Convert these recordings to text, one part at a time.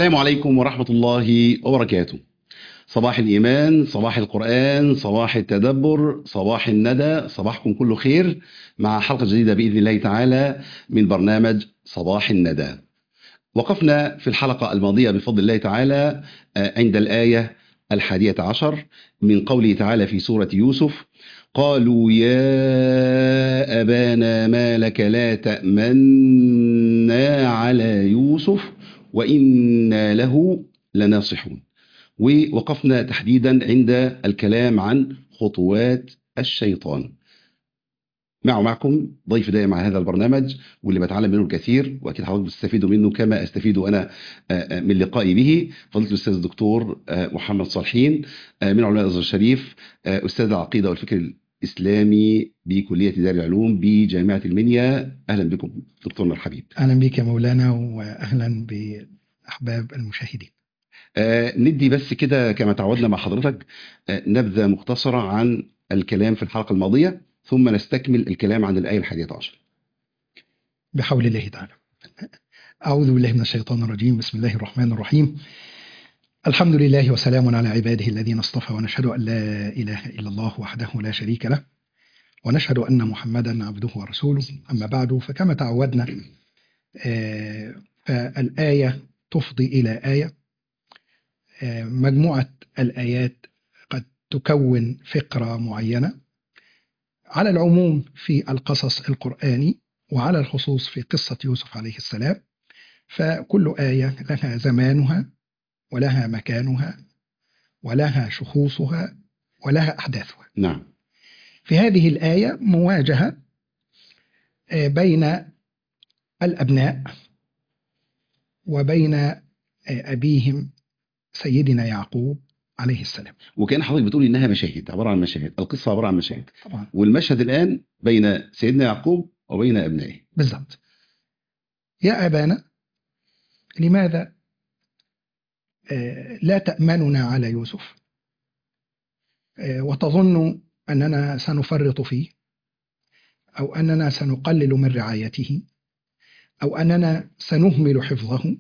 السلام عليكم ورحمة الله وبركاته صباح الإيمان صباح القرآن صباح التدبر صباح الندى صباحكم كله خير مع حلقة جديدة بإذن الله تعالى من برنامج صباح الندى وقفنا في الحلقة الماضية بفضل الله تعالى آه، عند الآية الحادية عشر من قوله تعالى في سورة يوسف قالوا يا أبانا ما لك لا تأمنا على يوسف وإنا له لناصحون ووقفنا تحديدا عند الكلام عن خطوات الشيطان معه معكم ضيف دائم على هذا البرنامج واللي بتعلم منه الكثير واكيد حضرتك بتستفيدوا منه كما استفيد انا آه، آه، من لقائي به فضيله الاستاذ الدكتور آه، محمد صالحين آه، من علماء الازهر الشريف آه، استاذ العقيده والفكر الاسلامي بكليه دار العلوم بجامعه المنيا اهلا بكم دكتورنا الحبيب اهلا بك يا مولانا واهلا باحباب المشاهدين آه، ندي بس كده كما تعودنا مع حضرتك آه، نبذه مختصره عن الكلام في الحلقه الماضيه ثم نستكمل الكلام عن الايه الحادية عشر بحول الله تعالى اعوذ بالله من الشيطان الرجيم بسم الله الرحمن الرحيم الحمد لله وسلام على عباده الذين اصطفى ونشهد ان لا اله الا الله وحده لا شريك له ونشهد ان محمدا عبده ورسوله اما بعد فكما تعودنا آه، فالايه تفضي الى ايه آه، مجموعه الايات قد تكون فقره معينه على العموم في القصص القرآني وعلى الخصوص في قصة يوسف عليه السلام فكل آية لها زمانها ولها مكانها ولها شخوصها ولها أحداثها نعم في هذه الآية مواجهة آه، بين الأبناء وبين آه، أبيهم سيدنا يعقوب عليه السلام وكان حضرتك بتقول انها مشاهد عباره عن مشاهد القصه عباره عن مشاهد طبعا والمشهد الان بين سيدنا يعقوب وبين ابنائه بالضبط يا أبانا لماذا آه، لا تأمننا على يوسف آه، وتظن أننا سنفرط فيه أو أننا سنقلل من رعايته أو أننا سنهمل حفظه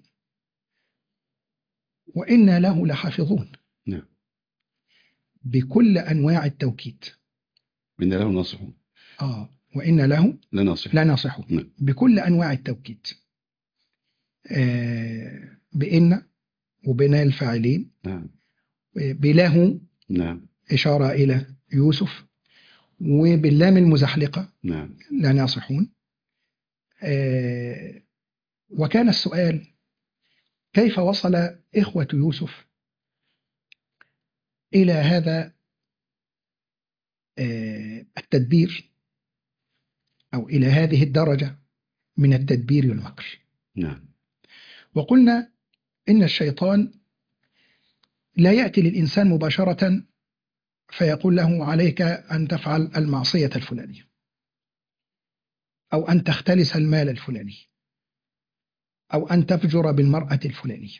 وإنا له لحافظون نعم. بكل أنواع التوكيد ان له ناصحون آه وإن له لا ناصح لا ناصحون نعم. بكل أنواع التوكيد آه، بإن وبنا الفاعلين نعم بله نعم إشارة إلى يوسف وباللام المزحلقة نعم لا ناصحون آه، وكان السؤال كيف وصل إخوة يوسف إلى هذا آه، التدبير أو إلى هذه الدرجة من التدبير والمكر نعم وقلنا إن الشيطان لا يأتي للإنسان مباشرة فيقول له عليك أن تفعل المعصية الفلانية أو أن تختلس المال الفلاني أو أن تفجر بالمرأة الفلانية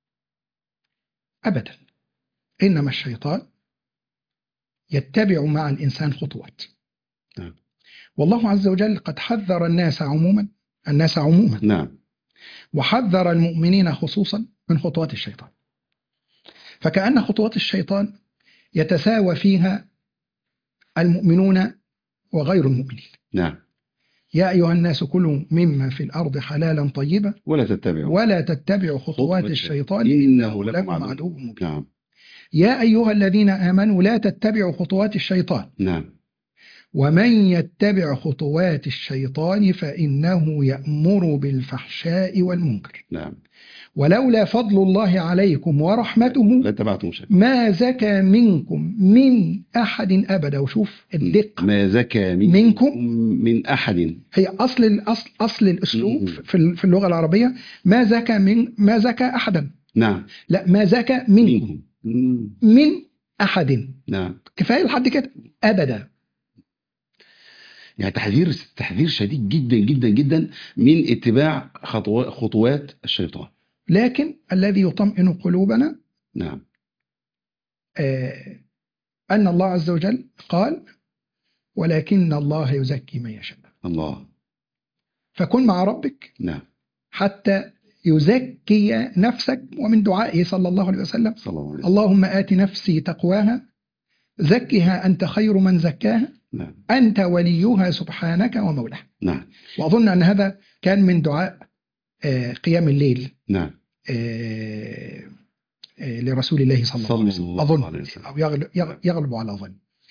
أبدا إنما الشيطان يتبع مع الإنسان خطوات نعم. والله عز وجل قد حذر الناس عموما الناس عموما نعم وحذر المؤمنين خصوصا من خطوات الشيطان فكأن خطوات الشيطان يتساوى فيها المؤمنون وغير المؤمنين نعم يا أيها الناس كلوا مما في الأرض حلالا طيبا ولا تتبعوا ولا تتبعوا خطوات خطوة الشيطان إنه لكم لكم عدو عدو مبين نعم يا أيها الذين آمنوا لا تتبعوا خطوات الشيطان نعم ومن يتبع خطوات الشيطان فإنه يأمر بالفحشاء والمنكر نعم ولولا فضل الله عليكم ورحمته لا تبعتم شيء ما زكى منكم من أحد أبدا وشوف الدقة ما زكى منكم, منكم من احد هي أصل الأصل أصل الأسلوب مم. في في اللغة العربية ما زكى من ما زكى أحدا نعم لا ما زكى منكم منكم مم. من أحد نعم كفاية لحد كده أبدا يعني تحذير تحذير شديد جدا جدا جدا من اتباع خطوات خطوات الشيطان لكن الذي يطمئن قلوبنا نعم آه، أن الله عز وجل قال ولكن الله يزكي من يشاء الله فكن مع ربك نعم حتى يزكي نفسك ومن دعائه صلى الله عليه وسلم صلى الله عليه وسلم اللهم آت نفسي تقواها زكها أنت خير من زكاها نعم أنت وليها سبحانك ومولاها نعم وأظن أن هذا كان من دعاء آه، قيام الليل نعم آه، آه، لرسول الله صلى الله عليه صلى وسلم الله أظن عليه وسلم. أو يغلب, يغ- يغلب على ظن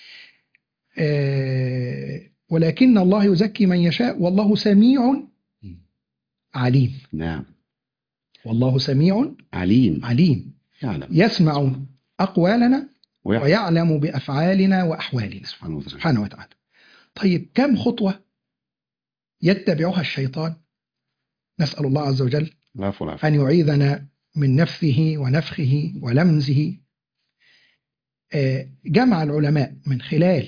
آه، ولكن الله يزكي من يشاء والله سميع عليم نعم والله سميع عليم عليم يعلم يسمع أقوالنا ويعلم ويعلم بأفعالنا وأحوالنا سبحانه وتعالى سبحانه وتعالى طيب كم خطوة يتبعها الشيطان نسأل الله عز وجل العفو والعافية أن يعيذنا من نفثه ونفخه ولمزه آه، جمع العلماء من خلال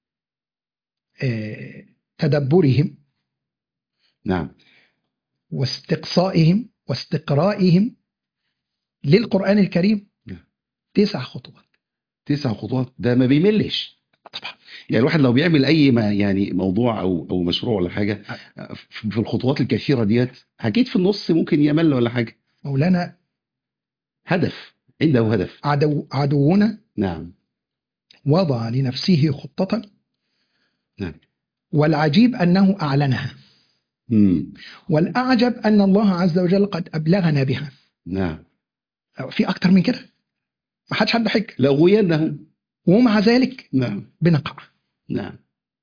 آه، تدبرهم نعم واستقصائهم واستقرائهم للقرآن الكريم نعم. تسع خطوات تسع خطوات ده ما بيملش طبعا يعني الواحد لو بيعمل اي ما يعني موضوع او او مشروع ولا حاجه في الخطوات الكثيره ديت اكيد في النص ممكن يمل ولا حاجه مولانا هدف عنده هدف عدو عدونا نعم وضع لنفسه خطة نعم. والعجيب أنه أعلنها امم والأعجب أن الله عز وجل قد أبلغنا بها نعم في أكتر من كده ما حدش عنده حجة لأغوينهم ومع ذلك نعم بنقع نعم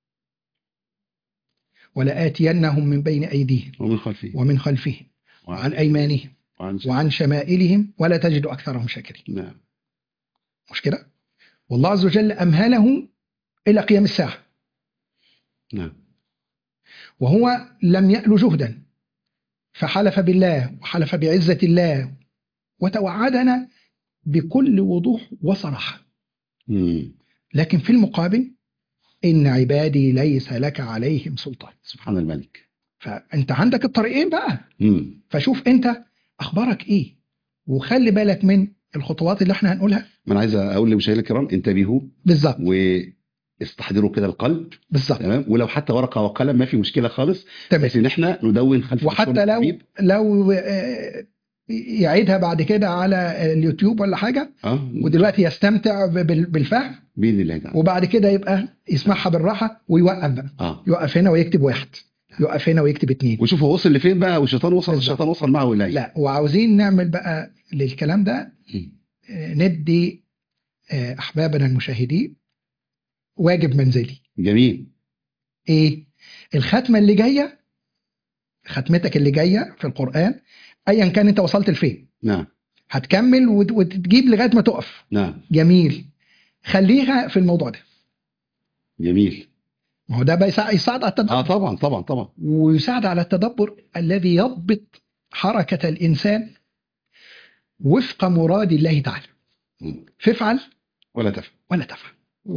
ولآتينهم من بين أيديهم ومن خلفه ومن خلفهم وعن أيمانهم وعن وعن شمائلهم ولا تجد أكثرهم شاكرين نعم مش كده والله عز وجل أمهله إلى قيام الساعة نعم وهو لم يأل جهدا فحلف بالله وحلف بعزة الله وتوعدنا بكل وضوح وصراحة امم لكن في المقابل إن عبادي ليس لك عليهم سلطان سبحان الملك فأنت عندك الطريقين بقى امم فشوف أنت أخبارك إيه وخلي بالك من الخطوات اللي احنا هنقولها ما انا عايز اقول لمشاهدينا الكرام انتبهوا بالظبط واستحضروا كده القلب بالظبط تمام ولو حتى ورقه وقلم ما في مشكله خالص تمام بس ان احنا ندون خلف وحتى الرسول لو الحبيب. لو آه، يعيدها بعد كده على اليوتيوب ولا حاجة اه ودلوقتي يستمتع بال- بالفهم باذن الله تعالى وبعد كده يبقى يسمعها بالراحة ويوقف بقى اه يوقف هنا ويكتب واحد يوقف هنا ويكتب اتنين وشوف هو وصل لفين بقى والشيطان وصل بالظبط. الشيطان وصل معه اليه لا وعاوزين نعمل بقى للكلام ده مم. آه، ندي آه، أحبابنا المشاهدين واجب منزلي جميل ايه الختمه اللي جايه ختمتك اللي جايه في القران ايا كان انت وصلت لفين نعم هتكمل وت- وتجيب لغايه ما تقف نعم جميل خليها في الموضوع ده جميل ما هو ده بيساعد يساعد على التدبر اه طبعا طبعا طبعا ويساعد على التدبر الذي يضبط حركه الانسان وفق مراد الله تعالى مم. فافعل ولا تفهم ولا تفعل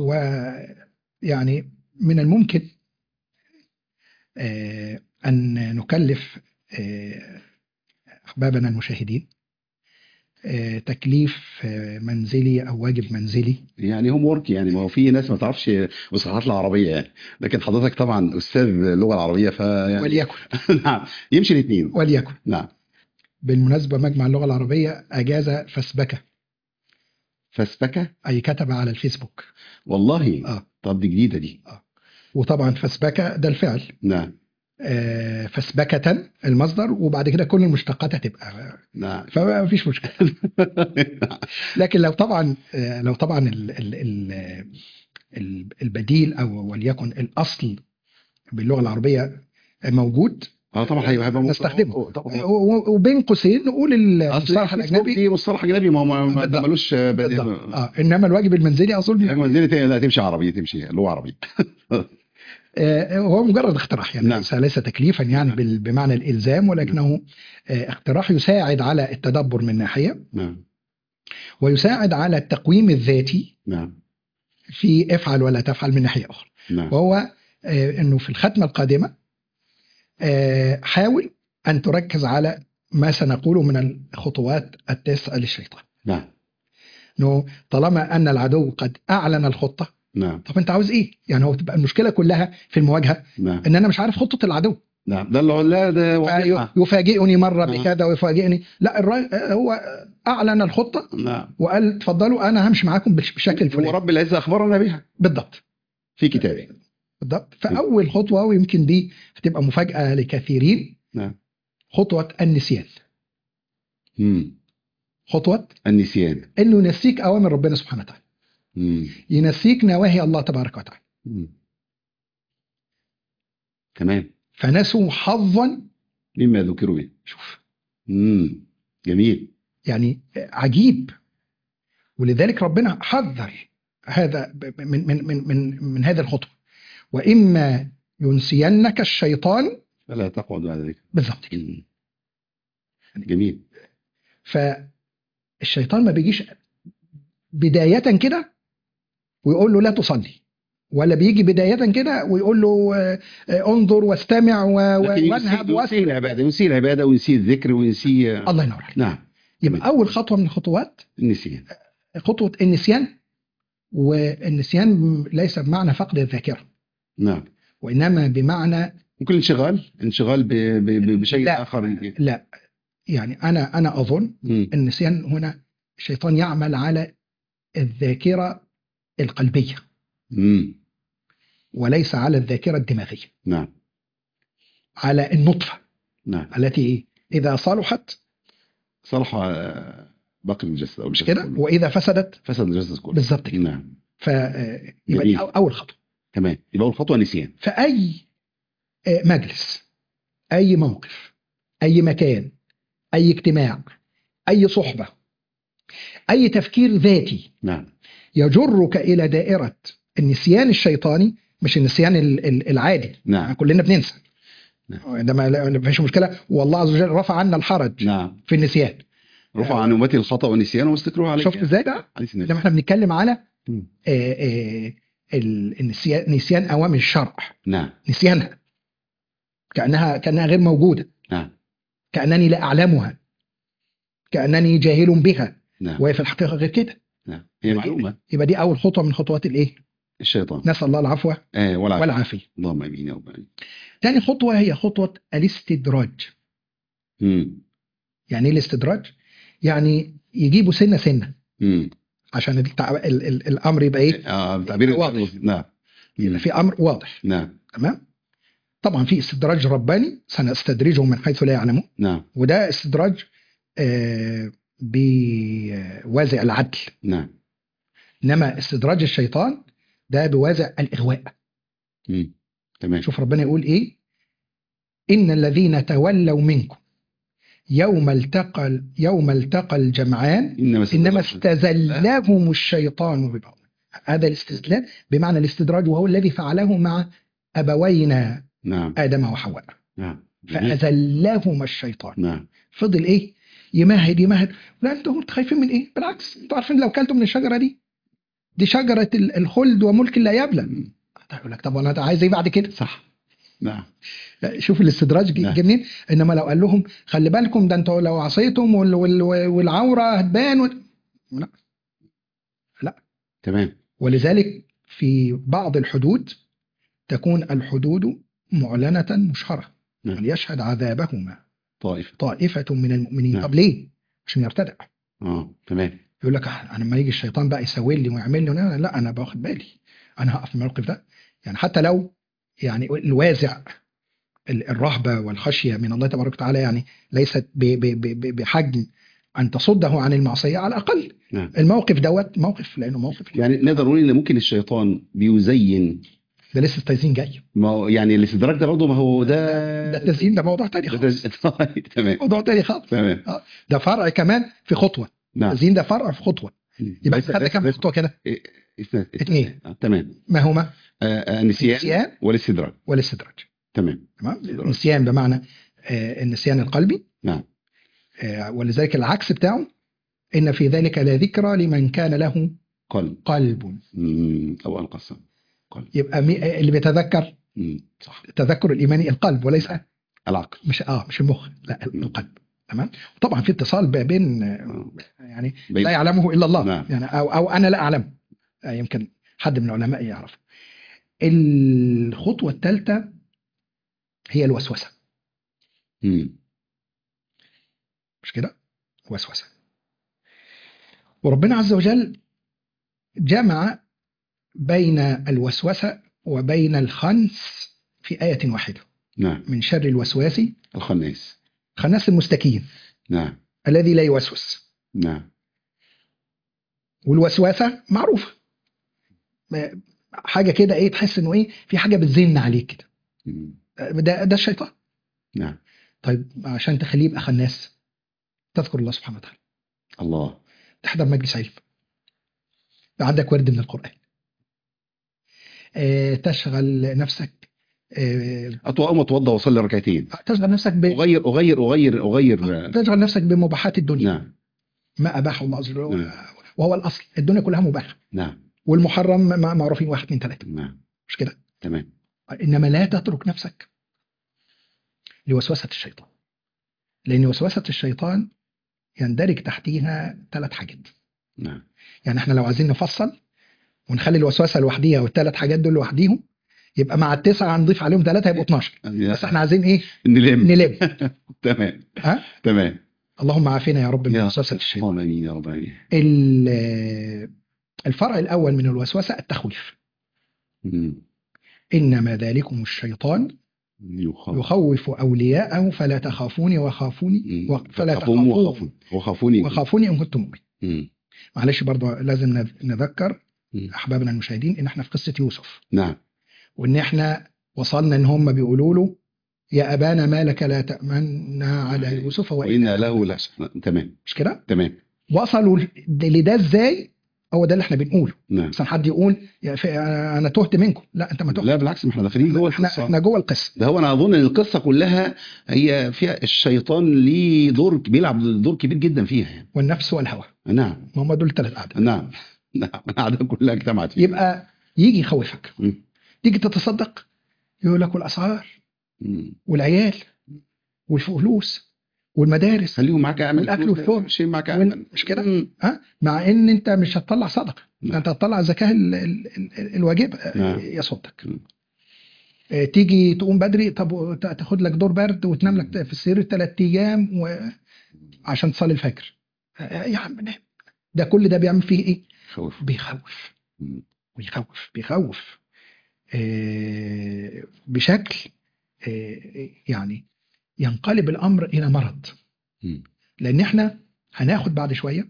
ويعني من الممكن آه، أن نكلف آه، أحبابنا المشاهدين آه، تكليف آه، منزلي أو واجب منزلي يعني هوم ورك يعني ما هو في ناس ما تعرفش مصطلحات العربيه يعني لكن حضرتك طبعا استاذ اللغه العربيه فيعني وليكن نعم يمشي الاثنين وليكن نعم بالمناسبة مجمع اللغة العربية أجاز فسبكة فسبكه أي كتب على الفيسبوك والله آه. طب دي جديده دي وطبعا فسبكة ده الفعل نعم آه، فسبكة المصدر وبعد كده كل المشتقات هتبقى نعم فما فيش مشكلة لكن لو طبعا آه، لو طبعا ال- ال- ال- ال- البديل او وليكن الاصل باللغه العربيه موجود اه طبعا هيبقى هيبقى نستخدمه. أوه، طبعا و- وبين قوسين نقول اصل المصطلح الفيسبوك الاجنبي دي مصطلح اجنبي ما هو ما- ما بالضبط. ملوش بديل بالضبط. اه انما الواجب المنزلي اظن المنزلة ت- لا تمشي عربي تمشي لغه عربيه آه، هو مجرد اقتراح يعني نعم. ليس ليس تكليفا يعني نعم. بال- بمعنى الالزام ولكنه آه، اقتراح يساعد على التدبر من ناحيه نعم ويساعد على التقويم الذاتي نعم في افعل ولا تفعل من ناحيه اخرى نعم وهو آه، انه في الختمه القادمه آه، حاول ان تركز على ما سنقوله من الخطوات التسعه للشيطان نعم انه طالما ان العدو قد اعلن الخطه نعم طب انت عاوز ايه؟ يعني هو تبقى المشكله كلها في المواجهه نعم ان انا مش عارف خطه العدو نعم ده اللي لا ده واضحة. يفاجئني مره آه. بكذا ويفاجئني لا الراجل هو اعلن الخطه نعم وقال اتفضلوا انا همشي معاكم بالش- بالشكل هو الفلاني رب العزة أخبرنا بها بالضبط في كتابه بالضبط فاول خطوه ويمكن دي هتبقى مفاجاه لكثيرين نعم خطوه النسيان مم. خطوه النسيان انه ينسيك اوامر ربنا سبحانه وتعالى مم. ينسيك نواهي الله تبارك وتعالى مم. تمام فنسوا حظا مما ذكروا به شوف مم. جميل يعني عجيب ولذلك ربنا حذر هذا ب- من من من من, من هذه الخطوه واما ينسينك الشيطان فلا تقعد بعد ذلك بالضبط كده مم. جميل فالشيطان ما بيجيش بدايه كده ويقول له لا تصلي ولا بيجي بدايه كده ويقول له آه، آه، انظر واستمع و- و- لكن وانهب ينسي- واسمع ينسي العبادة ينسي العبادة وينسي الذكر وينسي الله ينور عليك نعم يبقى اول خطوه من الخطوات النسيان خطوه النسيان والنسيان ليس بمعنى فقد الذاكره نعم وانما بمعنى ممكن انشغال انشغال ب... ب... ب... بشيء لا. آخر لا يعني انا انا اظن مم. النسيان هنا الشيطان يعمل على الذاكره القلبيه مم. وليس على الذاكره الدماغيه نعم على النطفه نعم التي اذا صلحت صلح آه، باقي الجسد او مش الجسد كده كله. واذا فسدت فسد الجسد كله بالظبط كده نعم فيبقى جميل. دي أو- اول خطوه تمام يبقى اول خطوه نسيان فاي آه، مجلس اي موقف اي مكان اي اجتماع اي صحبه اي تفكير ذاتي نعم يجرك الى دائره النسيان الشيطاني مش النسيان ال- ال- العادي نعم كلنا بننسى نعم. عندما لا- ما فيش مشكله والله عز وجل رفع عنا الحرج نعم في النسيان رفع عن امتي الخطا والنسيان واستكروه عليك شفت ازاي بقى حديث النبي لما احنا بنتكلم على مم. آه، آه، ال- النسيان نسيان اوامر الشرع نعم نسيانها كانها كانها غير موجوده نعم كانني لا اعلمها كانني جاهل بها نعم وهي في الحقيقه غير كده نعم هي معلومه يبقى دي اول خطوه من خطوات الايه الشيطان نسال الله العفو آه ولا والعافيه اللهم امين يا رب العالمين. ثاني خطوه هي خطوه الاستدراج مم. يعني ايه الاستدراج يعني يجيبوا سنه سنه مم. عشان التع... ال... ال... الامر يبقى ايه اه تعبير واضح. نعم يبقى في امر واضح نعم تمام طبعا في استدراج رباني سنستدرجهم من حيث لا يعلمون نعم وده استدراج آه بوازع العدل نعم انما استدراج الشيطان ده بوازع الاغواء مم. تمام شوف ربنا يقول ايه ان الذين تولوا منكم يوم التقى يوم التقى الجمعان انما انما استدراج. استزلهم الشيطان ببعض هذا الاستزلال بمعنى الاستدراج وهو الذي فعله مع ابوينا نعم ادم وحواء نعم جميل. فاذلهما الشيطان نعم فضل ايه يمهد يمهد لا انتم خايفين من ايه بالعكس انتوا عارفين لو كلتم من الشجره دي دي شجره ال- الخلد وملك لا يبلى مم. يقول لك طب انا عايز ايه بعد كده صح نعم شوف الاستدراج ج- نعم. جميل انما لو قال لهم خلي بالكم ده انتوا لو عصيتم وال وال والعوره هتبان و... تمام ولذلك في بعض الحدود تكون الحدود معلنه مشهره نعم. وليشهد عذابهما طائفه طائفه من المؤمنين نعم. طب ليه؟ عشان يرتدع اه تمام يقول لك انا لما يجي الشيطان بقى يسوي لي ويعمل لي لا, لا انا باخد بالي انا هقف في الموقف ده يعني حتى لو يعني الوازع ال- الرهبه والخشيه من الله تبارك وتعالى يعني ليست ب- ب- ب- ب- بحجم ان تصده عن المعصيه على الاقل نعم الموقف دوت موقف لانه موقف يعني نقدر نقول ان ممكن الشيطان بيزين ده لسه التزيين جاي ما هو يعني الاستدراك ده برضه ما هو ده ده التزيين ده موضوع تاني ده خالص تز- طيب، تمام موضوع تاني خالص تمام ده فرع كمان في خطوه نعم التزيين ده فرع في خطوه يبقى بس- خدنا بس- كام بس- خطوه كده اثنين اثنين. آه، تمام ما هما آه، آه، النسيان النسيان والاستدراك والاستدراج تمام تمام النسيان بمعنى آه، النسيان القلبي نعم آه، ولذلك العكس بتاعه ان في ذلك لذكرى لمن كان له قلب قلب مم، او القسم قلب يبقى مي- اللي بيتذكر مم، صح التذكر الايماني القلب وليس العقل مش اه مش المخ لا القلب تمام طبعا في اتصال ب- بين آه، آه، يعني بين- لا يعلمه الا الله نعم. يعني او او انا لا اعلمه آه، يمكن حد من العلماء يعرف الخطوه الثالثه هي الوسوسه مم. مش كده وسوسة وربنا عز وجل جمع بين الوسوسة وبين الخنس في آية واحدة نعم من شر الوسواس الخناس خناس المستكين نعم الذي لا يوسوس نعم والوسوسة معروفة ما- حاجة كده ايه تحس انه ايه في حاجة بتزن عليك كده مم. ده ده الشيطان نعم طيب عشان تخليه يبقى خناس تذكر الله سبحانه وتعالى الله تحضر مجلس علم عندك ورد من القرآن آه، تشغل نفسك آه، أتوقع أتوضى وأصلي ركعتين تشغل نفسك ب... أغير أغير أغير أغير تشغل نفسك بمباحات الدنيا نعم ما أباحه الله عز وجل نعم. وهو الأصل الدنيا كلها مباحة نعم والمحرم ما- معروفين واحد اثنين ثلاثة نعم مش كده تمام إنما لا تترك نفسك لوسوسة الشيطان لأن وسوسة الشيطان يندرج تحتيها ثلاث حاجات نعم يعني احنا لو عايزين نفصل ونخلي الوسوسة لوحديها والثلاث حاجات دول لوحديهم يبقى مع التسعة هنضيف عليهم ثلاثة يبقوا 12 بس احنا عايزين ايه نلم نلم تمام ها تمام اللهم عافنا يا رب من يا وسوسة الشيطان اللهم امين يا رب امين ال- الفرع الأول من الوسوسة التخويف مم. إنما ذلكم الشيطان يخاف يخوف أولياءه فلا تخافوني وخافوني و- فلا خافون تخافون وخافون وخافوني وخافوني إن كنتم مؤمنين مم. معلش برضه لازم نذ- نذكر مم. أحبابنا المشاهدين إن إحنا في قصة يوسف نعم وإن إحنا وصلنا إن هم بيقولوا له يا أبانا ما لك لا تأمنا على يوسف وإن وإنا له لحسن تمام مش كده؟ تمام وصلوا لده إزاي؟ هو ده اللي إحنا بنقوله نعم مثلا حد يقول يا في- أنا تهت منكم لا أنت ما تهت لا بالعكس ما احنا داخلين جوه احنا القصه احنا جوه القصه ده هو انا اظن ان القصه كلها هي فيها الشيطان ليه دور بيلعب دور كبير جدا فيها يعني. والنفس والهوى نعم ما هم دول الثلاث اعداء نعم نعم الاعداء كلها اجتمعت فيها يبقى يجي يخوفك مم. تيجي تتصدق يقول لك والاسعار مم. والعيال والفلوس والمدارس خليهم معاك اعمل والأكل فلوس، والشرب. شيء معاك وال- اعمل مش كده؟ مم. ها مع ان انت مش هتطلع صدقه ده نعم. انت هتطلع الزكاه ال- ال- ال- الواجبه نعم. يصدك مم. آه، تيجي تقوم بدري طب ت- تاخد لك دور برد وتنام لك في السرير ثلاث ايام و... عشان تصلي الفجر آه، يا عم نام ده كل ده بيعمل فيه ايه؟ خوف بيخوف مم. بيخوف بيخوف آه، بشكل آه، يعني ينقلب الامر الى مرض مم. لان احنا هناخد بعد شويه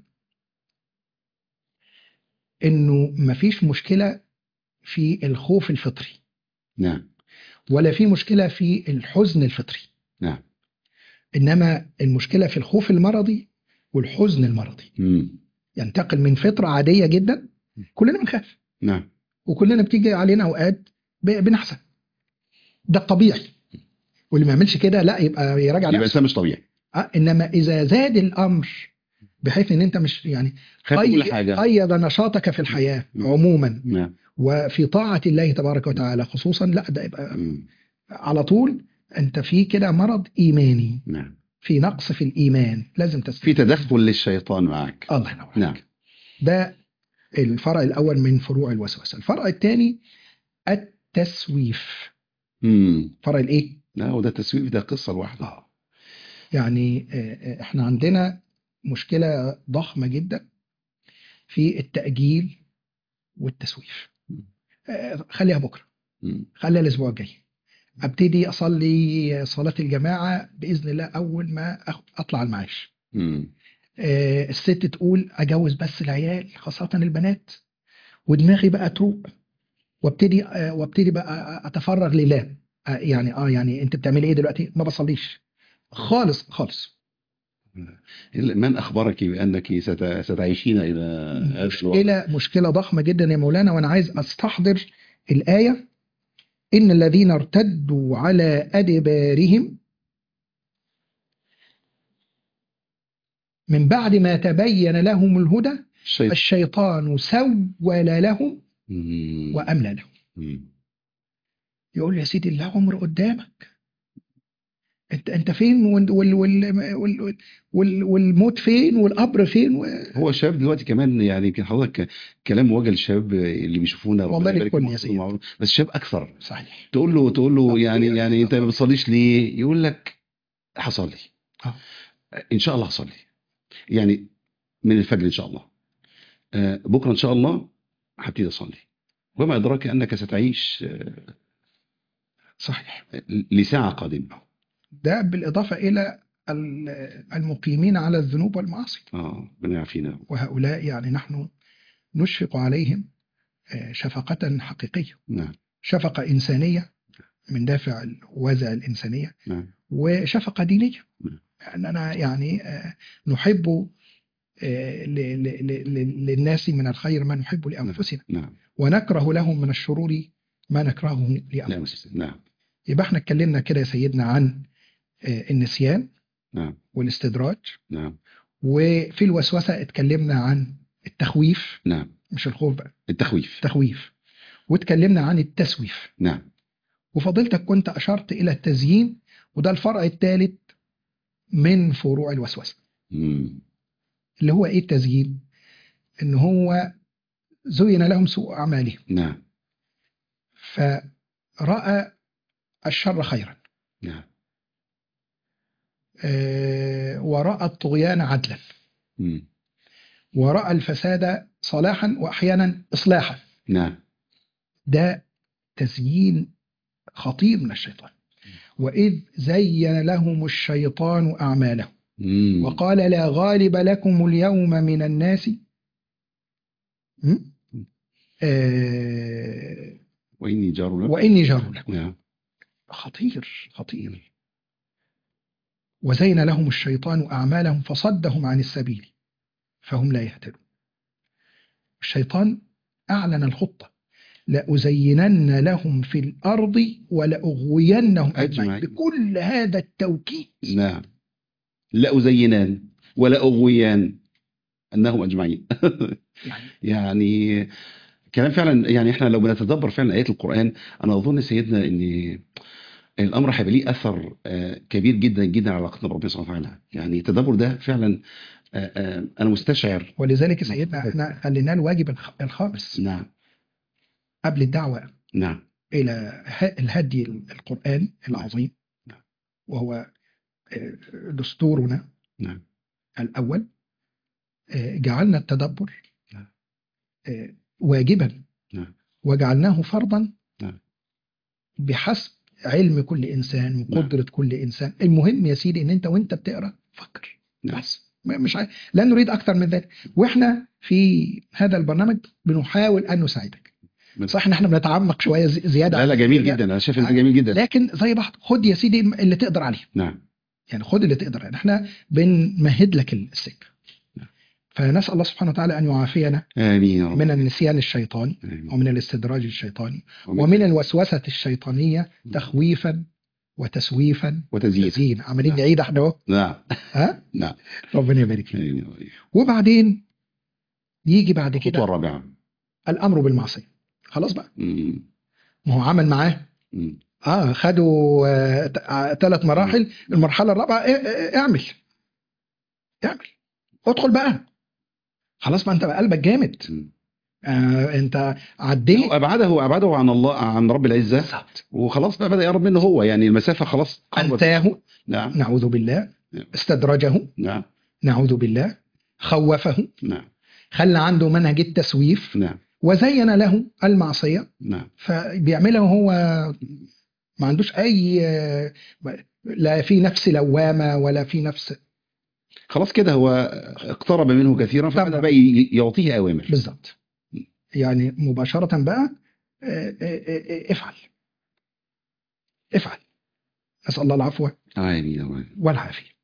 انه مفيش مشكله في الخوف الفطري نعم ولا في مشكله في الحزن الفطري نعم انما المشكله في الخوف المرضي والحزن المرضي مم. ينتقل من فطره عاديه جدا كلنا بنخاف نعم وكلنا بتيجي علينا اوقات ب- بنحزن ده الطبيعي واللي ما يعملش كده لا يبقى يراجع يبقى نفسه انسان مش طبيعي آه، انما اذا زاد الامر بحيث ان انت مش يعني خاف من كل قي- حاجه قيد نشاطك في الحياه م. عموما نعم وفي طاعه الله تبارك وتعالى خصوصا لا ده يبقى مم. على طول انت في كده مرض ايماني نعم في نقص في الايمان لازم في تستفيد تدخل للشيطان معك الله ينور عليك. نعم ده الفرع الاول من فروع الوسوسه الفرع الثاني التسويف مم. فرع الايه لا وده تسويف ده قصه لوحده اه يعني آه، آه، احنا عندنا مشكله ضخمه جدا في التاجيل والتسويف آه، خليها بكره مم. خليها الاسبوع الجاي ابتدي اصلي صلاه الجماعه باذن الله اول ما أخ- اطلع المعاش مم. آه، الست تقول اجوز بس العيال خاصه البنات ودماغي بقى تروق وابتدي آه، وابتدي بقى اتفرغ لله آه، يعني اه يعني انت بتعملي ايه دلوقتي ما بصليش خالص خالص من اخبرك بانك ست- ستعيشين الى هذا الوقت مشكله مشكله ضخمه جدا يا مولانا وانا عايز استحضر الايه ان الذين ارتدوا على ادبارهم من بعد ما تبين لهم الهدى الشيطان الشيطان سول لهم مم. واملى لهم مم. يقول له يا سيدي العمر قدامك انت انت فين وال وال وال وال وال والموت فين والقبر فين و... هو الشباب دلوقتي كمان يعني يمكن حضرتك كلام موجه للشباب اللي بيشوفونا والله ربنا يبارك للكل يا فيهم سيدي. ومعروف. بس الشباب اكثر صحيح تقول له تقول له آه، يعني طبيعي. يعني انت ما بتصليش ليه يقول لك هصلي آه. ان شاء الله هصلي يعني من الفجر ان شاء الله آه، بكره ان شاء الله هبتدي اصلي وما ادراك انك ستعيش آه، صحيح لساعه قادمه ده بالإضافة إلى ال- المقيمين على الذنوب والمعاصي اه ربنا يعافينا وهؤلاء يعني نحن نشفق عليهم آه، شفقة حقيقية نعم شفقة إنسانية من دافع الوازع الإنسانية نعم وشفقة دينية نعم. أننا يعني آه، نحب آه، ل- ل- ل- للناس من الخير ما نحب لأنفسنا نعم ونكره لهم من الشرور ما نكرهه نعم لأنفسنا نعم يبقى احنا اتكلمنا كده يا سيدنا عن آه، النسيان نعم والاستدراج نعم وفي الوسوسة اتكلمنا عن التخويف نعم مش الخوف بقى التخويف التخويف واتكلمنا عن التسويف نعم وفضيلتك كنت أشرت إلى التزيين وده الفرع الثالث من فروع الوسوسة مم. اللي هو إيه التزيين؟ إن هو زين لهم سوء أعمالهم نعم فرأى الشر خيرا نعم آه، ورأى الطغيان عدلا مم. ورأى الفساد صلاحا وأحيانا إصلاحا نعم ده تزيين خطير من الشيطان وإذ زين لهم الشيطان أعمالهم مم. وقال لا غالب لكم اليوم من الناس م? آه واني جار لك وإني جار لكم نعم خطير خطير وزين لهم الشيطان أعمالهم فصدهم عن السبيل فهم لا يهتدون الشيطان أعلن الخطة لأزينن لهم في الأرض ولأغوينهم أجمعين أجمعين. بكل هذا التوكيد نعم لأزينان ولا أغويان أنهم أجمعين يعني يعني كلام فعلا يعني احنا لو بنتدبر فعلا آيات القرآن أنا أظن سيدنا إن الأمر هيبقى ليه أثر آه، كبير جدا جدا على علاقتنا بربنا سبحانه وتعالى يعني التدبر ده فعلا آه، آه، أنا مستشعر ولذلك يا سيدنا احنا خليناه الواجب الخ- الخامس نعم قبل الدعوة نعم إلى ه- الهدي القرآن العظيم نعم. وهو آه، دستورنا نعم الأول آه، جعلنا التدبر نعم. آه، واجبا نعم. وجعلناه فرضا نعم. بحسب علم كل إنسان وقدرة كل إنسان المهم يا سيدي إن أنت وأنت بتقرأ فكر نعم. بس م- مش عاي... لا نريد أكثر من ذلك وإحنا في هذا البرنامج بنحاول أن نساعدك من- صح إن إحنا بنتعمق شوية زي- زيادة لا لا عن جميل الحقيقة، جدا أنا شايف إن ده جميل جدا لكن زي بعض خد يا سيدي اللي تقدر عليه نعم يعني خد اللي تقدر يعني احنا بنمهد لك السكه نعم. فنسال الله سبحانه وتعالى ان يعافينا آمين يا رب من النسيان الشيطاني آمين. ومن الاستدراج الشيطاني ومن- ومن الوسوسه الشيطانيه تخويفا وتسويفا وتزيين وتزيين عمالين نعم. نعيد احنا اهو نعم ها نعم ربنا يبارك فيك آمين يا رب. وبعدين يجي بعد الخطوة كده الرابعة الامر بالمعصيه خلاص بقى مم. ما هو عمل معاه مم. اه خدوا ثلاث مراحل المرحله الرابعه اه- اه- اعمل اعمل ادخل بقى خلاص ما انت بقى قلبك جامد مم. آه انت عديت أبعده أبعده عن الله عن رب العزة بالظبط وخلاص بقى بدأ يقرب منه هو يعني المسافة خلاص قربت انتاه نعم نعوذ بالله نعم. استدرجه نعم نعوذ بالله خوفه نعم خلى عنده منهج التسويف نعم وزين له المعصيه نعم فبيعملها وهو ما عندوش اي آه، لا في نفس لوامه ولا في نفس خلاص كده هو اقترب منه كثيرا فبدأ طبعا. بقى ي- يعطيه أوامر بالظبط يعني مباشره بقى آه، آه، آه، افعل افعل نسال الله العفو آمين يا رب. والعافيه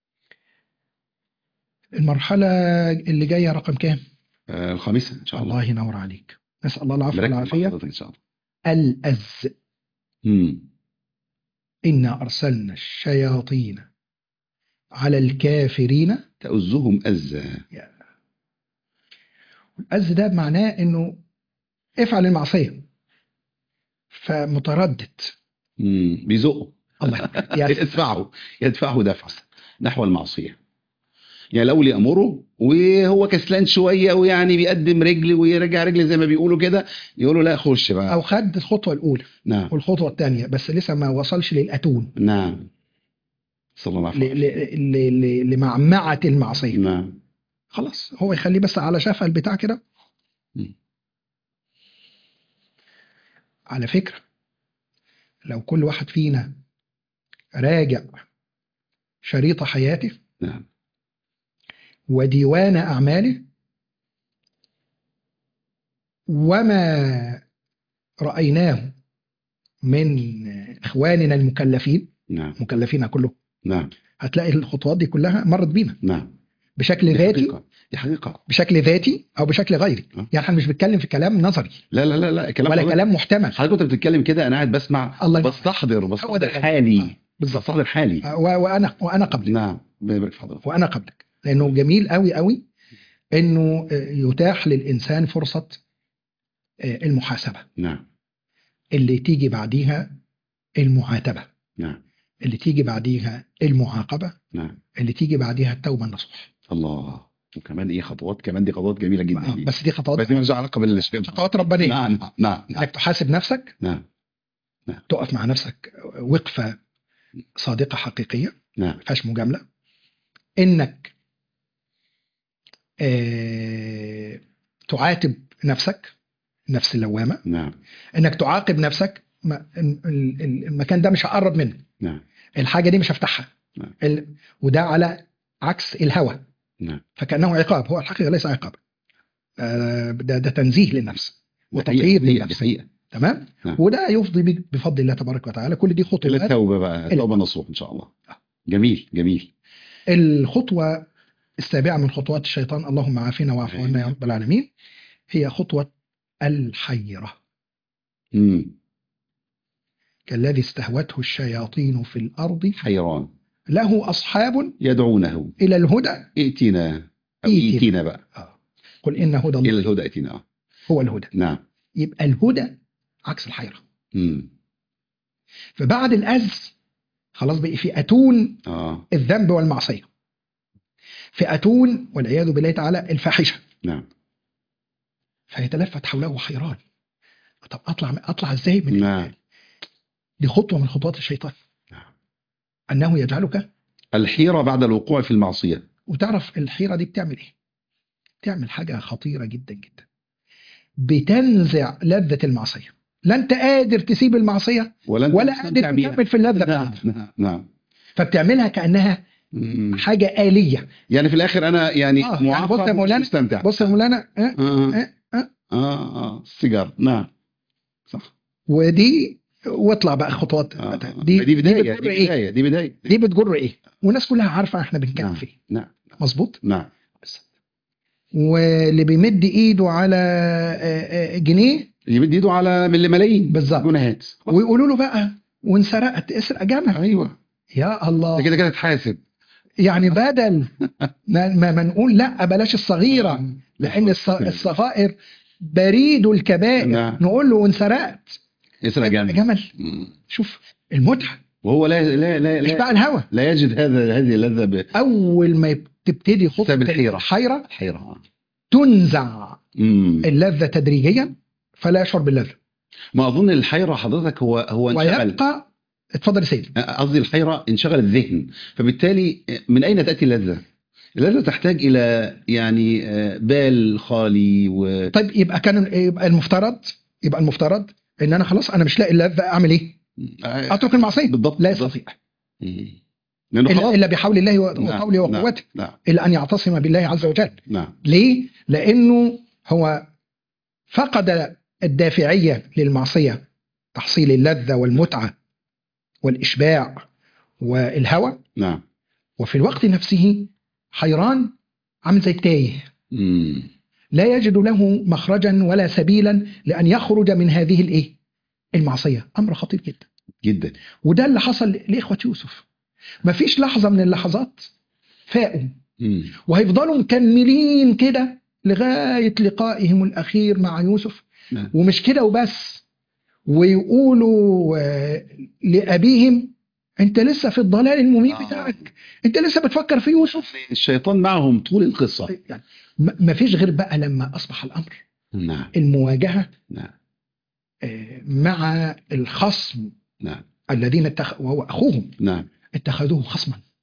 المرحله اللي جايه رقم كام آه، الخامسة إن شاء الله الله ينور عليك نسال الله العفو مركز مع والعافيه حضرتك إن شاء الله الأز مم. إنا أرسلنا الشياطين على الكافرين تأزهم أزا الأز ده معناه إنه افعل المعصية فمتردد مم. بيزقه الله يكبر. يعني يدفعه يدفعه دفعا نحو المعصية يعني الأول يأمره وهو كسلان شوية ويعني بيقدم رجل ويرجع رجل زي ما بيقولوا كده يقولوا لا خش بقى أو خد الخطوة الأولى نعم والخطوة الثانية بس لسه ما وصلش للأتون نعم صلى الله ل- عليه وسلم ل- ل- ل- لمعمعة المعصية نعم خلاص هو يخليه بس على شفا البتاع كده مم. على فكرة لو كل واحد فينا راجع شريط حياته نعم وديوان أعماله وما رأيناه من إخواننا المكلفين نعم مكلفين كله نعم هتلاقي الخطوات دي كلها مرت بينا نعم بشكل دي ذاتي حقيقة دي حقيقة بشكل ذاتي او بشكل غيري أه. يعني احنا مش بنتكلم في كلام نظري لا لا لا لا كلام ولا حضرتك- كلام محتمل حضرتك كنت بتتكلم كده انا قاعد بسمع الله ينور. بستحضر هو ده بستحضر الكلام. حالي آه، بالظبط بستحضر حالي آه، و- وانا وانا قبلك نعم بيبارك في حضرتك وانا قبلك لانه جميل قوي قوي انه آه، يتاح للانسان فرصه آه، المحاسبه نعم اللي تيجي بعديها المعاتبه نعم اللي تيجي بعديها المعاقبه نعم اللي تيجي بعديها التوبه النصوح الله وكمان ايه خطوات كمان دي خطوات جميله جدا آه، دي. بس دي خطوات بس دي مالهاش علاقه بالشيء خطوات ربانيه نعم نعم نعم انك تحاسب نفسك نعم تقف مع نفسك وقفه صادقه حقيقيه نعم ما فيهاش مجامله انك آه، تعاتب نفسك نفس اللوامه نعم انك تعاقب نفسك ما- ال- ال- المكان ده مش هقرب منه نعم الحاجه دي مش هفتحها نعم. ال- وده على عكس الهوى نعم فكانه عقاب هو الحقيقه ليس عقاب آه، ده ده تنزيه للنفس دي وتطهير حقيقة، دي للنفس حقيقة تمام نعم. وده يفضي بك بفضل الله تبارك وتعالى كل دي إلى خطوات التوبة بقى التوبة نصوح إن شاء الله جميل جميل الخطوة السابعة من خطوات الشيطان اللهم عافنا واعف عنا يا رب العالمين هي خطوة الحيرة امم كالذي استهوته الشياطين في الأرض حيران له أصحاب يدعونه إلى الهدى ائتنا أو ائتنا. ائتنا بقى آه. قل إن هدى إلى الله الهدى ائتنا آه. هو الهدى نعم يبقى الهدى عكس الحيرة امم فبعد الأز خلاص بقي في أتون اه الذنب والمعصية في أتون والعياذ بالله تعالى الفاحشة نعم فيتلفت حوله حيران طب أطلع أطلع إزاي من نعم دي خطوة من خطوات الشيطان نعم. أنه يجعلك الحيرة بعد الوقوع في المعصية وتعرف الحيرة دي بتعمل إيه؟ بتعمل حاجة خطيرة جدا جدا بتنزع لذة المعصية لا أنت قادر تسيب المعصية ولا ولا قادر تكمل في اللذة نعم بتاعتها نعم نعم فبتعملها كأنها مم. حاجة آلية يعني في الآخر أنا يعني آه، يعني بص يا مولانا، مستمتع بص يا مولانا آه، آه آه، آه. آه آه السيجار نعم صح ودي واطلع بقى خطوات آه. دي دي بداية بتجر دي إيه؟ بداية دي بداية دي بتجر إيه؟ والناس كلها عارفة إحنا بنتكلم نعم. في إيه نعم مظبوط؟ نعم واللي بيمد إيده على آه، آه، جنيه يمد ايده على من ملايين بالظبط. جنيهات ويقولوا له بقى وان سرقت اسرق جمل ايوه يا ده الله كده كده تحاسب يعني بدل ما, ما ما نقول لا بلاش الصغيره لان الص- الصغائر بريد الكبائر نعم. نقول له وان سرقت يسرق جمل جمل مم. شوف المتعه وهو لا لا لا لا, اشباع الهوى لا يجد هذا هذه اللذة ب- اول ما تبتدي خطوه بسبب الحيرة. الحيره الحيرة تنزع امم اللذه تدريجيا فلا يشعر باللذه ما اظن الحيرة حضرتك هو هو انشغل ويبقى اتفضل يا سيدي قصدي الحيرة انشغل الذهن فبالتالي من اين تأتي اللذة؟ اللذة تحتاج الى يعني آه، بال خالي و طيب يبقى كان يبقى المفترض يبقى المفترض ان انا خلاص انا مش لاقي اللذه اعمل ايه؟ اترك المعصيه بالضبط لا بالضبط. يستطيع مم. لانه الا خلاص إلا بحول الله و- نعم، وقوله نعم، وقوته نعم الا ان يعتصم بالله عز وجل نعم ليه؟ لانه هو فقد الدافعيه للمعصيه تحصيل اللذه والمتعه والاشباع والهوى نعم وفي الوقت نفسه حيران عامل زي التايه مم. لا يجد له مخرجا ولا سبيلا لان يخرج من هذه الايه؟ المعصيه امر خطير جدا جدا وده اللي حصل لاخوه يوسف مفيش لحظه من اللحظات فاقوا مم. وهيفضلوا مكملين كده لغايه لقائهم الاخير مع يوسف نعم. ومش كده وبس ويقولوا آه، لابيهم انت لسه في الضلال المميت آه. بتاعك انت لسه بتفكر في يوسف الشيطان معهم طول القصة يعني م- مفيش غير بقى لما اصبح الامر نعم المواجهه نعم آه، مع الخصم نعم الذين اتخ... وهو اخوهم نعم اتخذوه خصما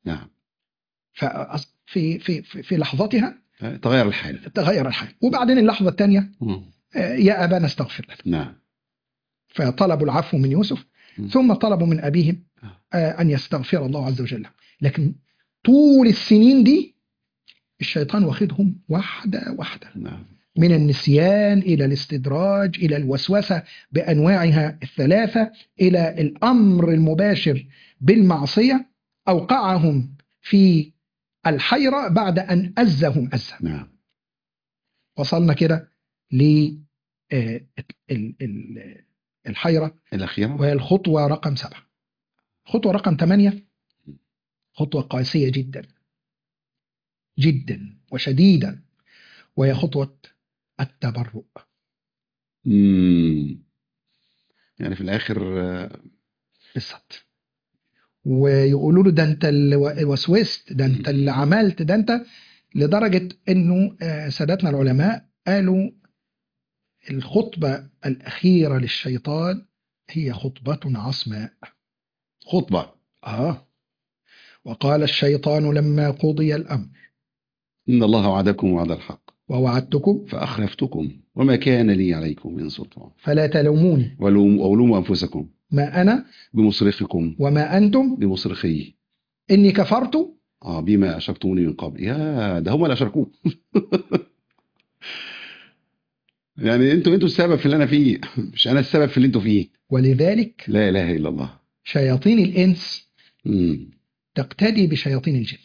نعم ففي في في في لحظتها تغير الحال تغير الحال وبعدين اللحظة الثانية مم. آه، يا أبانا استغفر لنا نعم فطلبوا العفو من يوسف مم. ثم طلبوا من أبيهم آه. آه، أن يستغفر الله عز وجل لهم. لكن طول السنين دي الشيطان واخدهم واحدة واحدة نعم من النسيان إلى الاستدراج إلى الوسوسة بأنواعها الثلاثة إلى الأمر المباشر بالمعصية أوقعهم في الحيرة بعد أن أزهم أزا نعم وصلنا كده ل آه، ال- ال- الحيرة الأخيرة وهي الخطوة رقم سبعة خطوة رقم ثمانية خطوة قاسية جدا جدا وشديدا وهي خطوة التبرؤ مم. يعني في الآخر آه، بالظبط ويقولوا له ده انت اللي وسوست ده انت اللي عملت ده انت لدرجة انه آه، سادتنا العلماء قالوا الخطبة الأخيرة للشيطان هي خطبة عصماء خطبة آه وقال الشيطان لما قضي الأمر إن الله وعدكم وعد الحق ووعدتكم فأخلفتكم وما كان لي عليكم من سلطان فلا تلوموني ولوم- ولوموا أنفسكم ما أنا بمصرخكم وما أنتم بمصرخي إني كفرت آه بما أشركتموني من قبل يا ده هم اللي أشركوه يعني انتوا انتوا السبب في اللي انا فيه مش انا السبب في اللي انتوا فيه ولذلك لا اله الا الله شياطين الإنس مم. تقتدي بشياطين الجن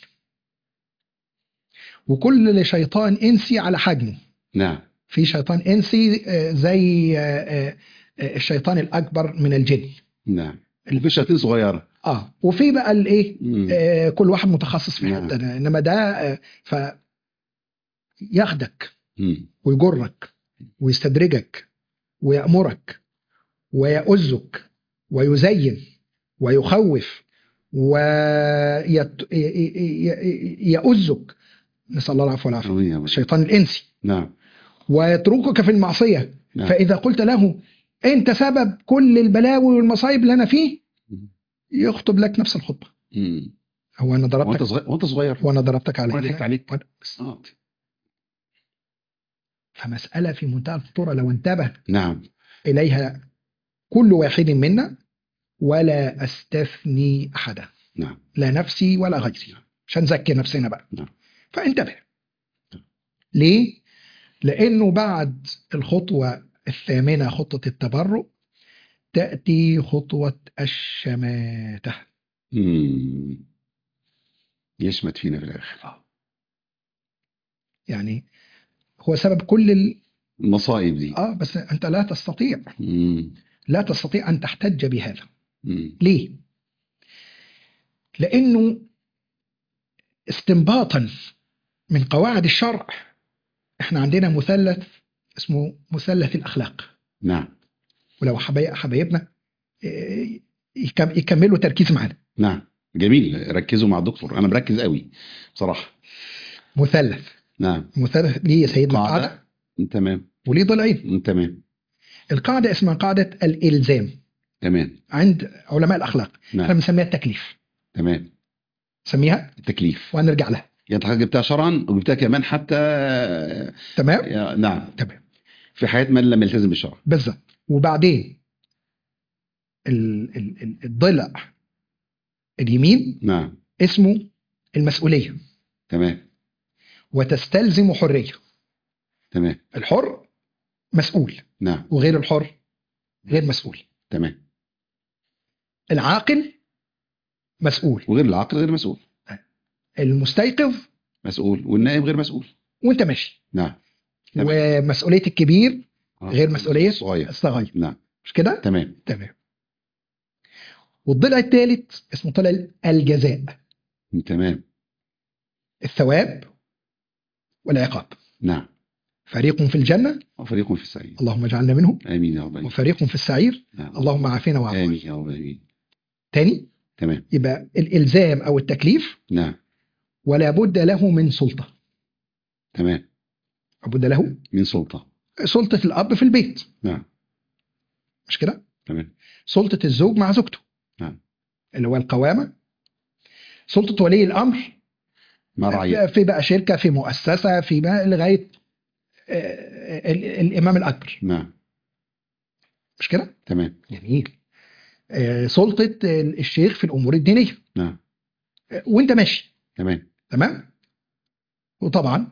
وكل شيطان إنسي على حجمه نعم في شيطان إنسي آه، زي آه، آه، آه، الشيطان الأكبر من الجن نعم وفي شياطين صغيره اه وفي بقى الايه مم. آه كل واحد متخصص في نعم. حته انما ده آه ف ياخدك مم. ويجرك ويستدرجك ويأمرك ويؤزك ويزين ويخوف ويؤزك نسأل الله العفو والعافية آمين يا رب. الشيطان الإنسي نعم ويتركك في المعصية نعم. فإذا قلت له أنت سبب كل البلاوي والمصايب اللي أنا فيه مم. يخطب لك نفس الخطبة مم. هو أنا وانت ضربتك صغير وانت صغير وأنا ضربتك على وانا إيه؟ ضحكت عليك وأنا- آه. فمسألة في منتهى الخطورة لو انتبه نعم إليها كل واحد منا ولا أستثني أحدا نعم لا نفسي ولا غيري مش هنزكي نفسنا بقى نعم. فانتبه ليه؟ لأنه بعد الخطوة الثامنة خطوة التبرؤ تأتي خطوة الشماتة مم. يشمت فينا في الاخر يعني هو سبب كل ال... المصائب دي اه بس انت لا تستطيع مم. لا تستطيع ان تحتج بهذا مم. ليه؟ لأنه استنباطا من قواعد الشرع احنا عندنا مثلث اسمه مثلث الأخلاق نعم ولو حبايب حبايبنا إيه، يكم- يكملوا تركيز معنا نعم جميل ركزوا مع الدكتور انا مركز قوي بصراحه مثلث نعم مثلث ليه يا سيدنا قاعدة. قاعدة تمام وليه ضلعين تمام القاعدة اسمها قاعدة الإلزام تمام عند علماء الأخلاق احنا نعم بنسميها التكليف تمام نسميها التكليف وهنرجع لها يعني انت حضرتك جبتها شرعا وجبتها كمان حتى تمام يا- نعم تمام في حياه من لم يلتزم بالشرع بالظبط وبعدين ال- ال- ال- الضلع اليمين نعم اسمه المسؤولية تمام وتستلزم حرية تمام الحر مسؤول نعم وغير الحر غير مسؤول تمام العاقل مسؤول وغير العاقل غير مسؤول المستيقظ مسؤول والنائب غير مسؤول وانت ماشي نعم تمام. ومسؤولية الكبير آه. غير مسؤولية صغير الصغير نعم مش كده؟ تمام تمام والضلع الثالث اسمه ضلع الجزاء تمام الثواب والعقاب نعم فريق في الجنة وفريق في السعير اللهم اجعلنا منهم امين يا رب العالمين. وفريق في السعير نعم. اللهم عافنا وعافنا امين يا رب العالمين. تاني تمام يبقى الإلزام أو التكليف نعم ولا بد له من سلطة تمام لابد له من سلطه سلطة الأب في البيت نعم مش كده؟ تمام سلطة الزوج مع زوجته نعم. اللي هو القوامة سلطه ولي الامر مع رعية في بقى شركه في مؤسسه في بقى لغايه آه، ال- الامام الاكبر نعم مش كده؟ تمام جميل آه، سلطه الشيخ في الامور الدينيه نعم آه، وانت ماشي تمام تمام وطبعا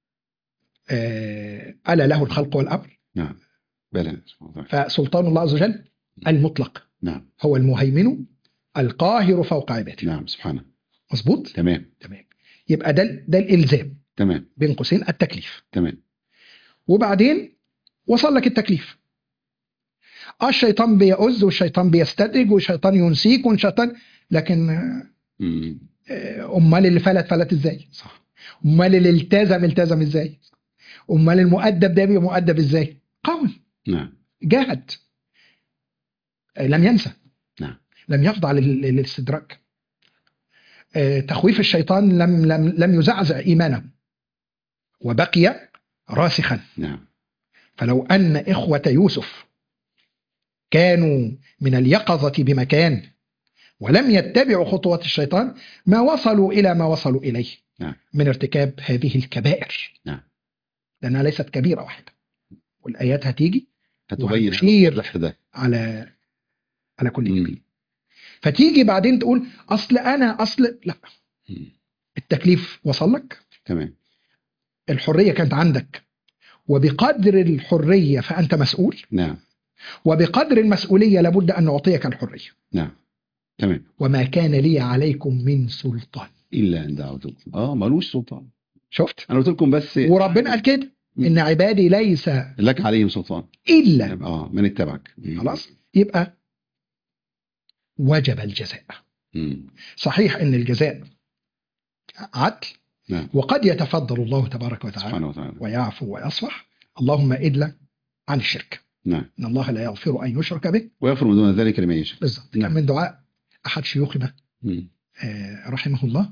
آه، الا له الخلق والامر نعم بلى سبحانه وتعالى. فسلطان الله عز وجل المطلق نعم هو المهيمن القاهر فوق عباده نعم سبحانه مظبوط تمام تمام يبقى ده ده الالزام تمام بين قوسين التكليف تمام وبعدين وصل لك التكليف اه الشيطان بيؤز والشيطان بيستدرج والشيطان ينسيك والشيطان لكن مم. آه، امال اللي فلت فلت ازاي صح امال اللي التزم التزم ازاي امال المؤدب ده بيبقى مؤدب ازاي قول نعم جاهد آه، لم ينسى نعم. لم يخضع لل- للاستدراك آه، تخويف الشيطان لم لم لم يزعزع ايمانه وبقي راسخا نعم فلو ان اخوه يوسف كانوا من اليقظه بمكان ولم يتبعوا خطوات الشيطان ما وصلوا الى ما وصلوا اليه نعم. من ارتكاب هذه الكبائر نعم. لانها ليست كبيره واحده والايات هتيجي هتبين وهتشير. الوضح ده على على كل مم. كبير فتيجي بعدين تقول اصل انا اصل لا مم. التكليف وصل لك تمام الحريه كانت عندك وبقدر الحريه فانت مسؤول نعم وبقدر المسؤوليه لابد ان نعطيك الحريه نعم تمام وما كان لي عليكم من سلطان الا ان دعوتكم اه ملوش سلطان شفت انا قلت لكم بس وربنا قال كده ان عبادي ليس لك عليهم سلطان الا اه من اتبعك مم. خلاص يبقى وجب الجزاء مم. صحيح ان الجزاء عدل نعم وقد يتفضل الله تبارك وتعالى سبحانه وتعالى ويعفو ويصفح اللهم إلا عن الشرك نعم إن الله لا يغفر أن يشرك به ويغفر من دون ذلك لمن يشاء بالظبط نعم. كان من دعاء أحد شيوخنا مم. آه، رحمه الله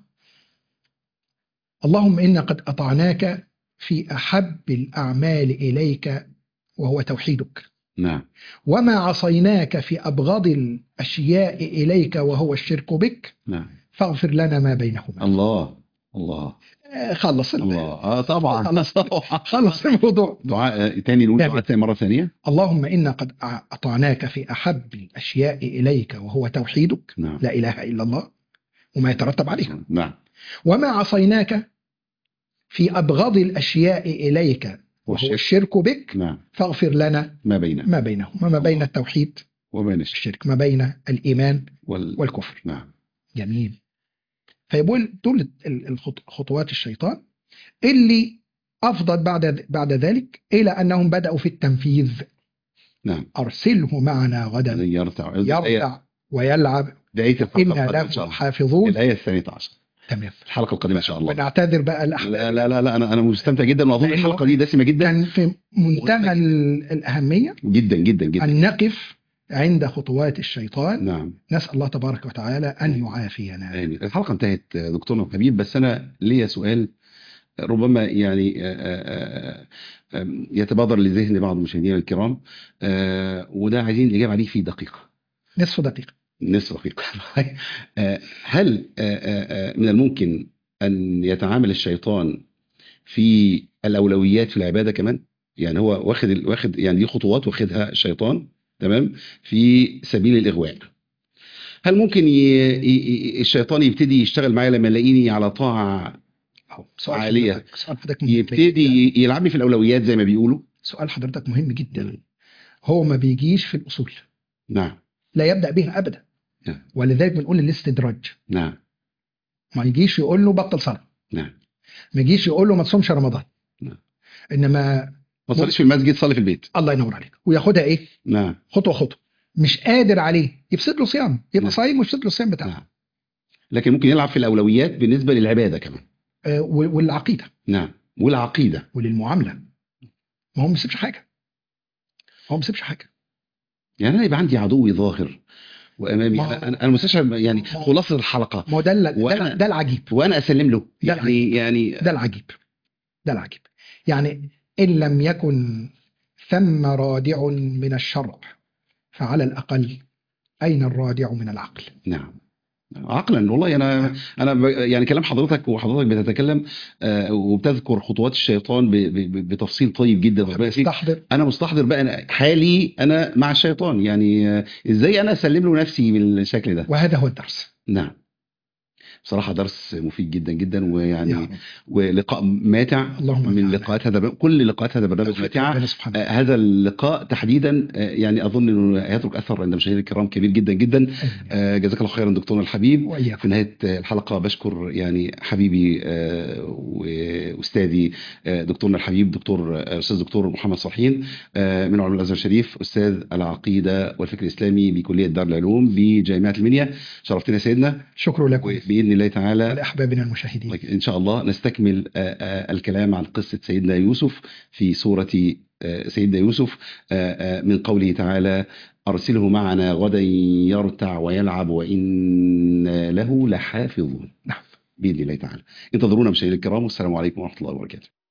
اللهم إنا قد أطعناك في أحب الأعمال إليك وهو توحيدك نعم وما عصيناك في أبغض الأشياء إليك وهو الشرك بك نعم فاغفر لنا ما بينهما الله الله آه، خلص ال- الله اه طبعا خلاص. طبعا خلص الموضوع دعاء آه، تاني نقول نعم. دعاء تاني مره ثانيه اللهم إنا قد أطعناك في أحب الأشياء إليك وهو توحيدك نعم لا إله إلا الله وما يترتب عليها نعم وما عصيناك في أبغض الأشياء إليك وهو والشرك. الشرك بك نعم فاغفر لنا ما بين ما بينهما ما بين التوحيد وبين الشرك والشرك ما بين الإيمان وال... والكفر نعم جميل فيقول دول ال- الخط- خطوات الشيطان اللي أفضت بعد بعد ذلك إلى أنهم بدأوا في التنفيذ نعم أرسله معنا غدا يرتع يرتع ويلعب بداية الحلقة إنا القادمة إن له شاء الله حافظون الآية الثانية عشر تمام الحلقة القادمة إن شاء الله ونعتذر بقى الأحباب لا لا لا, لا أنا أنا مستمتع جدا وأظن لأنه الحلقة دي دسمة جدا كان في منتهى ال- الأهمية جدا جدا جدا أن نقف عند خطوات الشيطان نعم نسأل الله تبارك وتعالى أن يعافينا آمين. الحلقة انتهت آه، دكتورنا الحبيب بس أنا ليا سؤال ربما يعني آه، آه، آه، يتبادر لذهن بعض المشاهدين الكرام آه، وده عايزين الإجابة عليه في دقيقة نصف دقيقة نصف دقيقة آه، هل آه، آه، آه، من الممكن أن يتعامل الشيطان في الأولويات في العبادة كمان يعني هو واخد ال- واخد يعني دي خطوات واخدها الشيطان تمام في سبيل الإغواء هل ممكن ي... ي... ي- الشيطان يبتدي يشتغل معايا لما يلاقيني على طاعة أهو سؤال عالية. حضرتك سؤال حضرتك مهم جداً. يبتدي يلعبني في الأولويات زي ما بيقولوا سؤال حضرتك مهم جدا هو ما بيجيش في الأصول نعم لا يبدأ بها أبدا نعم. ولذلك بنقول الاستدراج نعم ما يجيش يقول له بطل صلاة نعم ما يجيش يقول له ما تصومش رمضان نعم. إنما ما تصليش في المسجد صلي في البيت الله ينور عليك وياخدها إيه نعم خطوة خطوة مش قادر عليه يفسد له صيام يبقى نعم. صايم ويفسد له الصيام بتاعه نعم لكن ممكن يلعب في الأولويات بالنسبة للعبادة كمان آه، و- والعقيدة نعم والعقيدة وللمعاملة ما هو ما بيسيبش حاجة هو ما بيسيبش حاجة يعني أنا يبقى عندي عدوي ظاهر وأمامي ما هو- أنا أنا المستشعر يعني ما هو- خلاصة الحلقة ما هو ده ال- وأنا- ده, ده العجيب وأنا أسلم له ده يعني يعني ده العجيب ده العجيب يعني إن لم يكن ثم رادع من الشرع فعلى الأقل أين الرادع من العقل نعم عقلا والله انا انا ب- يعني كلام حضرتك وحضرتك بتتكلم آه، وبتذكر خطوات الشيطان ب- ب- بتفصيل طيب جدا ربنا يفيك. استحضر انا مستحضر بقى أنا حالي انا مع الشيطان يعني آه، ازاي انا اسلم له نفسي بالشكل ده وهذا هو الدرس نعم بصراحة درس مفيد جدا جدا يا ويعني رب. ولقاء ماتع اللهم من اجعلنا لقاءات هذا كل لقاءات هذا البرنامج ماتعة ربنا سبحانه آه، هذا اللقاء تحديدا آه، يعني اظن انه هيترك اثر عند مشاهير الكرام كبير جدا جدا وتعالى. آه، جزاك الله خيرا دكتورنا الحبيب وإياكم في نهاية الحلقة بشكر يعني حبيبي آه، وأستاذي آه، دكتورنا الحبيب دكتور آه، أستاذ دكتور محمد صحين آه، من علماء الأزهر الشريف أستاذ العقيدة والفكر الإسلامي بكلية دار العلوم بجامعة المنيا شرفتنا يا سيدنا شكرا لكم وبإذن الله تعالى ولأحبابنا المشاهدين إن شاء الله نستكمل آه، آه، الكلام عن قصة سيدنا يوسف في سورة آه، سيدنا يوسف آه، آه، من قوله تعالى أرسله معنا غدا يرتع ويلعب وإنا له لحافظون نعم بإذن الله تعالى انتظرونا مشاهدينا الكرام والسلام عليكم ورحمة الله وبركاته